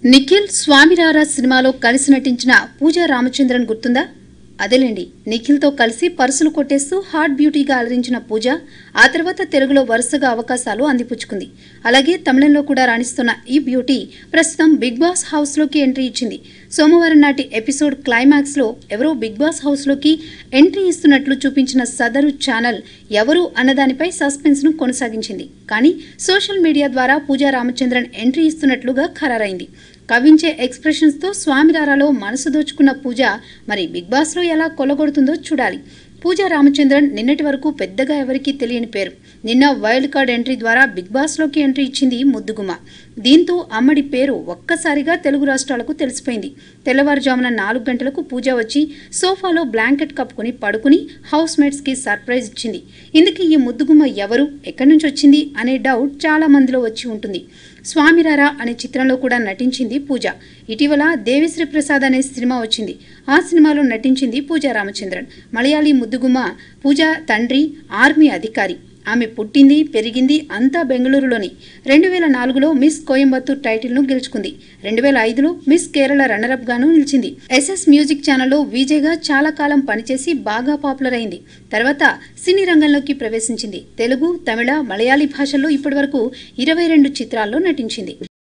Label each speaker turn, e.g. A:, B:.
A: నిఖిల్ స్వామిరారా సినిమాలో కలిసి నటించిన పూజా రామచంద్రన్ గుర్తుందా అదేలేండి నిఖిల్తో కలిసి పర్సులు కొట్టేస్తూ హాట్ బ్యూటీగా అలరించిన పూజ ఆ తర్వాత తెలుగులో వరుసగా అవకాశాలు అందిపుచ్చుకుంది అలాగే తమిళంలో కూడా రాణిస్తున్న ఈ బ్యూటీ ప్రస్తుతం బిగ్ బాస్ హౌస్లోకి ఎంట్రీ ఇచ్చింది సోమవారం నాటి ఎపిసోడ్ క్లైమాక్స్లో ఎవరో బిగ్ బాస్ హౌస్లోకి ఎంట్రీ ఇస్తున్నట్లు చూపించిన సదరు ఛానల్ ఎవరు అన్నదానిపై సస్పెన్స్ను కొనసాగించింది కానీ సోషల్ మీడియా ద్వారా పూజా రామచంద్రన్ ఎంట్రీ ఇస్తున్నట్లుగా ఖరారైంది కవించే ఎక్స్ప్రెషన్స్తో స్వామిరారాలో మనసు దోచుకున్న పూజ మరి బిగ్ బాస్లో ఎలా కొలగొడుతుందో చూడాలి పూజా రామచంద్రన్ నిన్నటి వరకు పెద్దగా ఎవరికీ తెలియని పేరు నిన్న వైల్డ్ కార్డ్ ఎంట్రీ ద్వారా బిగ్ బాస్లోకి ఎంట్రీ ఇచ్చింది ముద్దుగుమ దీంతో అమ్మడి పేరు ఒక్కసారిగా తెలుగు రాష్ట్రాలకు తెలిసిపోయింది తెల్లవారుజామున నాలుగు గంటలకు పూజ వచ్చి సోఫాలో బ్లాంకెట్ కప్పుకొని పడుకుని హౌస్ మేట్స్కి సర్ప్రైజ్ ఇచ్చింది ఇందుకు ఈ ముద్దుగుమ్మ ఎవరు ఎక్కడి నుంచి వచ్చింది అనే డౌట్ చాలా మందిలో వచ్చి ఉంటుంది స్వామిరారా అనే చిత్రంలో కూడా నటించింది పూజ ఇటీవల దేవిశ్రీ ప్రసాద్ అనే సినిమా వచ్చింది ఆ సినిమాలో నటించింది పూజా రామచంద్రన్ మలయాళీ ముద్దుగుమ్మ పూజ తండ్రి ఆర్మీ అధికారి ఆమె పుట్టింది పెరిగింది అంతా బెంగళూరులోని రెండు వేల నాలుగులో మిస్ కోయంబత్తూర్ టైటిల్ను గెలుచుకుంది రెండు వేల ఐదులో మిస్ కేరళ రన్నరప్ గాను నిలిచింది ఎస్ఎస్ మ్యూజిక్ ఛానల్లో విజయ్గా చాలా కాలం పనిచేసి బాగా పాపులర్ అయింది తర్వాత సినీ రంగంలోకి ప్రవేశించింది తెలుగు తమిళ మలయాళీ భాషల్లో ఇప్పటివరకు ఇరవై రెండు చిత్రాల్లో నటించింది